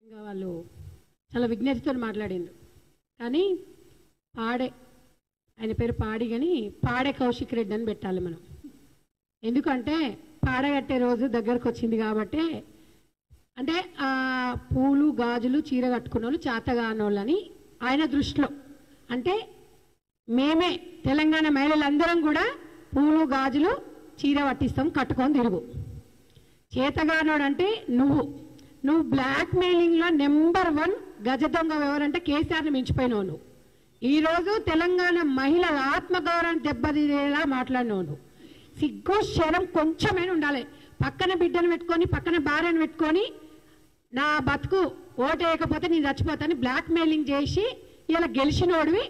ఇంకా వాళ్ళు చాలా విజ్ఞతతో మాట్లాడిండ్రు కానీ పాడే ఆయన పేరు పాడి కానీ పాడే కౌశిక్ రెడ్డి అని పెట్టాలి మనం ఎందుకంటే పాడగట్టే రోజు దగ్గరకు వచ్చింది కాబట్టి అంటే ఆ పూలు గాజులు చీర కట్టుకున్న వాళ్ళు చేతగానోళ్ళని ఆయన దృష్టిలో అంటే మేమే తెలంగాణ మహిళలందరం కూడా పూలు గాజులు చీర పట్టిస్తాం కట్టుకొని తిరుగు చేతగానోడు అంటే నువ్వు నువ్వు బ్లాక్ మెయిలింగ్లో నెంబర్ వన్ గజ దొంగ ఎవరంటే కేసీఆర్ని మించిపోయినావు నువ్వు ఈరోజు తెలంగాణ మహిళల ఆత్మగౌరవం దెబ్బతీరేలా మాట్లాడినావు నువ్వు సిగ్గు శరం కొంచెమైనా ఉండాలి పక్కన బిడ్డను పెట్టుకొని పక్కన భార్యను పెట్టుకొని నా బతుకు ఓటు వేయకపోతే నేను చచ్చిపోతాను బ్లాక్ మెయిలింగ్ చేసి ఇలా గెలిచినోడివి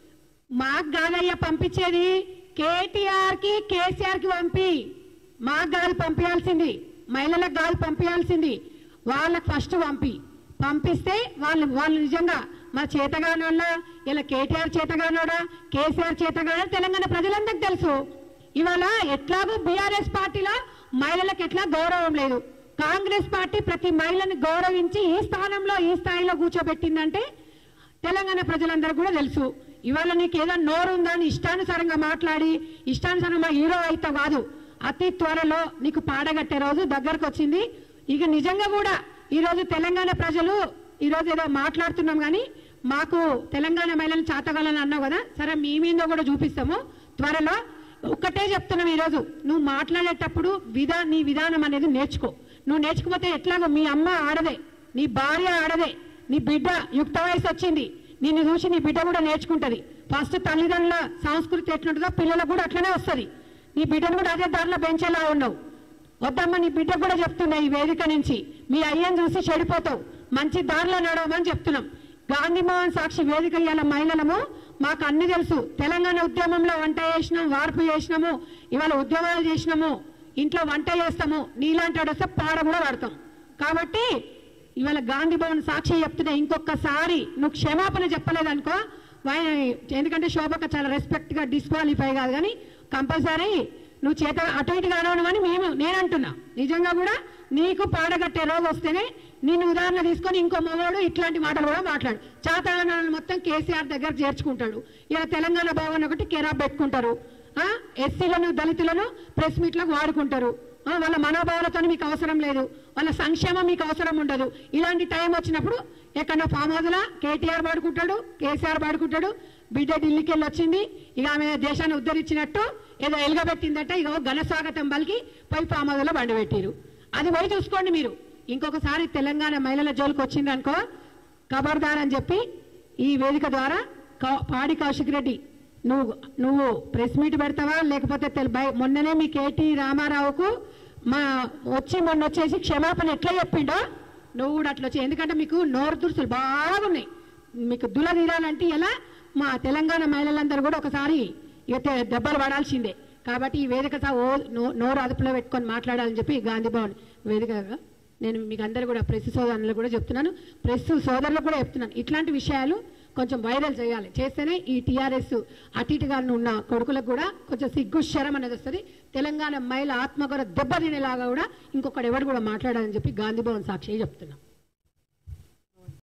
మాకు కాదయ్యా పంపించేది కేటీఆర్కి కేసీఆర్కి పంపి మాకు కాదు పంపించాల్సింది మహిళలకు కాదు పంపించాల్సింది వాళ్ళకి ఫస్ట్ పంపి పంపిస్తే వాళ్ళు వాళ్ళు నిజంగా మా చేతగానోళ్ళ ఇలా కేటీఆర్ చేతగానోడా కేసీఆర్ చేతగానో తెలంగాణ ప్రజలందరికీ తెలుసు ఇవాళ ఎట్లాగో బీఆర్ఎస్ పార్టీలో మహిళలకు ఎట్లా గౌరవం లేదు కాంగ్రెస్ పార్టీ ప్రతి మహిళని గౌరవించి ఈ స్థానంలో ఈ స్థాయిలో కూర్చోబెట్టిందంటే తెలంగాణ ప్రజలందరూ కూడా తెలుసు ఇవాళ నీకు ఏదో నోరు ఉందని ఇష్టానుసారంగా మాట్లాడి ఇష్టానుసారంగా హీరో అయితే కాదు అతి త్వరలో నీకు పాడగట్టే రోజు దగ్గరకు వచ్చింది ఇక నిజంగా కూడా ఈరోజు తెలంగాణ ప్రజలు ఈరోజు ఏదో మాట్లాడుతున్నాం కానీ మాకు తెలంగాణ మహిళలు చాతగాలని అన్నావు కదా సరే మీ మీద కూడా చూపిస్తాము త్వరలో ఒక్కటే చెప్తున్నాం ఈరోజు నువ్వు మాట్లాడేటప్పుడు విధా నీ విధానం అనేది నేర్చుకో నువ్వు నేర్చుకుపోతే ఎట్లాగో మీ అమ్మ ఆడదే నీ భార్య ఆడదే నీ బిడ్డ యుక్త వయసు వచ్చింది నిన్ను చూసి నీ బిడ్డ కూడా నేర్చుకుంటది ఫస్ట్ తల్లిదండ్రుల సంస్కృతి ఎట్లుంటుందో పిల్లలకు కూడా అట్లనే వస్తుంది నీ బిడ్డను కూడా అదే దారిలో పెంచేలా ఉన్నావు వద్దమ్మా నీ బిడ్డ కూడా చెప్తున్నా ఈ వేదిక నుంచి మీ అయ్యని చూసి చెడిపోతావు మంచి దారిలో నడవమని చెప్తున్నాం గాంధీ మోహన్ సాక్షి వేదిక ఇవాళ మహిళలము మాకు అన్ని తెలుసు తెలంగాణ ఉద్యమంలో వంట చేసినాం వార్పు చేసినాము ఇవాళ ఉద్యమాలు చేసినాము ఇంట్లో వంట చేస్తాము నీలాంటి వాడు వస్తే పాడ కూడా పడతాం కాబట్టి ఇవాళ గాంధీ భవన్ సాక్షి చెప్తున్నా ఇంకొకసారి నువ్వు క్షమాపణ చెప్పలేదనుకో వా- ఎందుకంటే శోభక చాలా రెస్పెక్ట్ గా డిస్క్వాలిఫై కాదు కానీ కంపల్సరీ నువ్వు చేత అటు ఇటుగా అనవను అని మేము నేను అంటున్నా నిజంగా కూడా నీకు పాడగట్టే రోజు వస్తేనే నిన్ను ఉదాహరణ తీసుకొని ఇంకో మగవాడు ఇట్లాంటి మాటలు కూడా మాట్లాడు చాతగానాలను మొత్తం కేసీఆర్ దగ్గర చేర్చుకుంటాడు ఇలా తెలంగాణ భవన్ ఒకటి కెరాబ్ పెట్టుకుంటారు ఆ ఎస్సీలను దళితులను ప్రెస్ మీట్లకు వాడుకుంటారు ఆ, వాళ్ళ మనోభావాలతో మీకు అవసరం లేదు వాళ్ళ సంక్షేమం మీకు అవసరం ఉండదు ఇలాంటి టైం వచ్చినప్పుడు ఎక్కడో ఫామ్ హౌస్లా కేటీఆర్ పాడుకుంటాడు కేసీఆర్ పాడుకుంటాడు బిడ్డ ఢిల్లీకి వెళ్ళి వచ్చింది ఇక ఆమె దేశాన్ని ఉద్ధరించినట్టు ఏదో ఎలుగబెట్టిందంటే ఇక ఘన స్వాగతం పలికి పోయి ఫామ్ హౌస్లో బండి పెట్టిరు అది పోయి చూసుకోండి మీరు ఇంకొకసారి తెలంగాణ మహిళల జోలికి వచ్చిందనుకో ఖబర్దార్ అని చెప్పి ఈ వేదిక ద్వారా కౌ- పాడి కౌశిక్ రెడ్డి నువ్వు నువ్వు ప్రెస్ మీట్ పెడతావా లేకపోతే తెల్- బై- మొన్ననే మీ కేటీ రామారావుకు మా వచ్చి మొన్న వచ్చేసి క్షమాపణ ఎట్లా చెప్పిండో నువ్వు కూడా అట్లా వచ్చి ఎందుకంటే మీకు నోరు దురుసులు బాగున్నాయి మీకు దుల తీరాలంటే ఎలా మా తెలంగాణ మహిళలందరూ కూడా ఒకసారి ఇక తె- దెబ్బలు పడాల్సిందే కాబట్టి ఈ వేదిక సా- ఓ నో- నోరు అదుపులో పెట్టుకొని మాట్లాడాలని చెప్పి గాంధీ భవన్ వేదికగా నేను మీకు అందరు కూడా ప్రెస్ సోదరులు కూడా చెప్తున్నాను ప్రెస్ సోదరులకు కూడా చెప్తున్నాను ఇట్లాంటి విషయాలు కొంచెం వైరల్ చేయాలి చేస్తేనే ఈ టీఆర్ఎస్ అటు ఇటుగా ఉన్న కొడుకులకు కూడా కొంచెం సిగ్గు శరం అనేది వస్తుంది తెలంగాణ మహిళ ఆత్మగౌరవ దెబ్బతినేలాగా కూడా ఇంకొకడు ఎవడు కూడా మాట్లాడాలని చెప్పి గాంధీ భవన్ సాక్షి చెప్తున్నాం